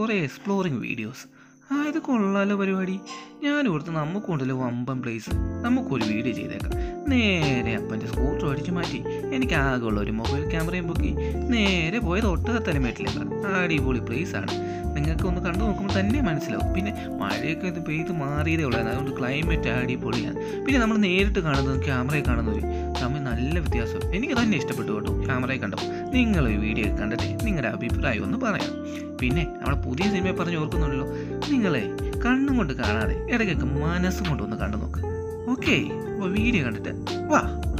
കുറേ exploring videos ആ ഇത് കൊള്ളാലോ പരിപാടി ഞാൻ ഓർത്ത് നമുക്കുണ്ടല്ലോ വമ്പൻ പ്ലേസ് നമുക്കൊരു വീഡിയോ ചെയ്തേക്കാം നേരെ അപ്പൻ്റെ സ്കൂട്ടർ അടിച്ചു മാറ്റി എനിക്ക് ആകെയുള്ള ഒരു മൊബൈൽ ക്യാമറയും പൊക്കി നേരെ പോയത് ഒട്ടകത്തലമേട്ടിലേക്ക് അടിപൊളി പ്ലേസ് ആണ് നിങ്ങൾക്ക് ഒന്ന് കണ്ടു നോക്കുമ്പോൾ തന്നെ മനസ്സിലാവും പിന്നെ മഴയൊക്കെ ഇത് പെയ്ത് മാറിയതേ ഉള്ളായിരുന്നു അതുകൊണ്ട് ക്ലൈമറ്റ് അടിപൊളിയാണ് പിന്നെ നമ്മൾ നേരിട്ട് കാണുന്നതും ക്യാമറയിൽ കാണുന്നതും തമ്മിൽ നല്ല വ്യത്യാസം എനിക്ക് തന്നെ ഇഷ്ടപ്പെട്ടു കേട്ടോ ക്യാമറയിൽ കണ്ടപ്പോൾ നിങ്ങൾ ഈ വീഡിയോ കണ്ടിട്ട് നിങ്ങളുടെ അഭിപ്രായം ഒന്ന് പറയാം പിന്നെ നമ്മുടെ പുതിയ സിനിമയെ പറഞ്ഞ് ഓർക്കുന്നുണ്ടല്ലോ നിങ്ങളെ കണ്ണും കൊണ്ട് കാണാതെ ഇടയ്ക്കൊക്കെ മനസ്സും കൊണ്ട് ഒന്ന് കണ്ടു നോക്ക് ഓക്കെ അപ്പോൾ വീഡിയോ കണ്ടിട്ട് വാ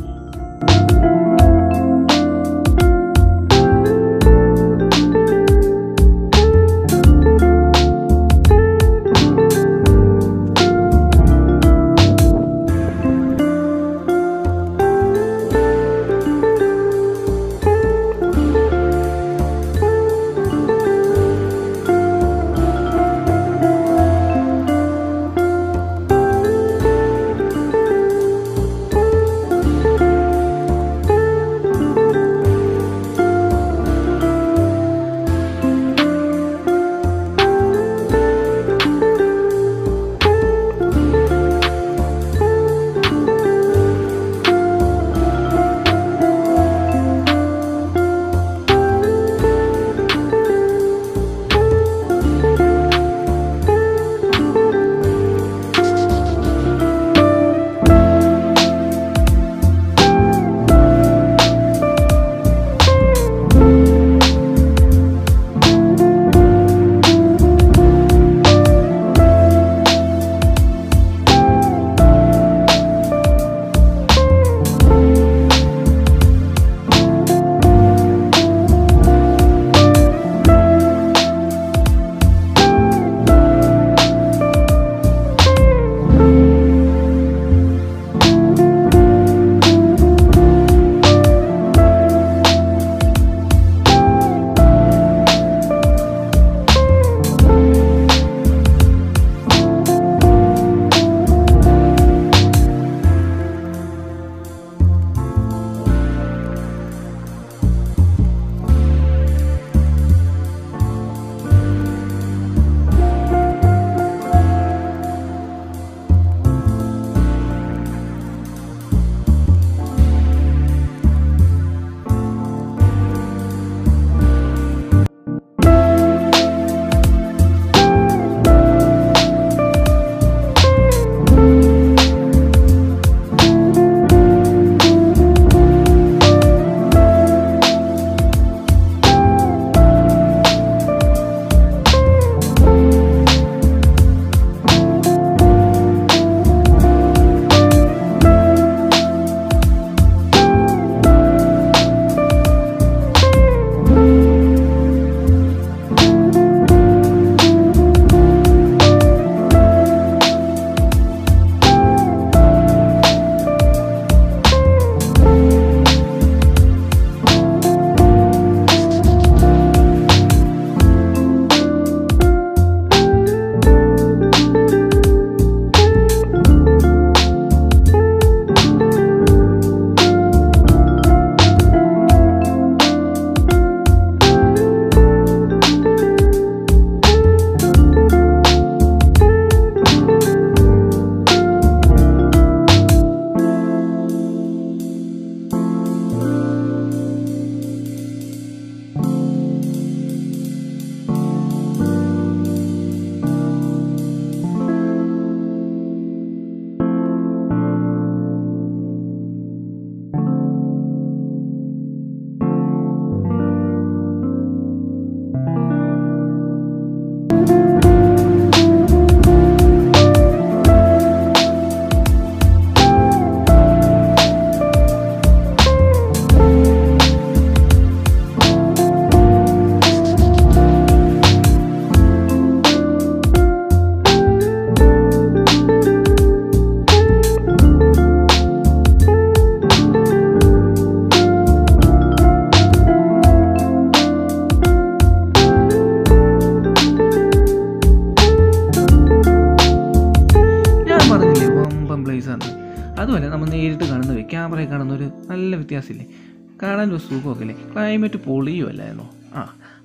അതുമല്ല നമ്മൾ നേരിട്ട് കാണുന്ന ക്യാമറയിൽ കാണുന്ന ഒരു നല്ല വ്യത്യാസമില്ലേ കാണാൻ ഒരു സുഖമൊക്കെ അല്ലേ ക്ലൈമറ്റ് പൊളിയുമല്ലായിരുന്നോ ആ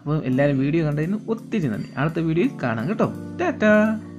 അപ്പോൾ എല്ലാവരും വീഡിയോ കണ്ടതിന് ഒത്തിരി നന്ദി അടുത്ത വീഡിയോയിൽ കാണാം കേട്ടോ ടാറ്റാ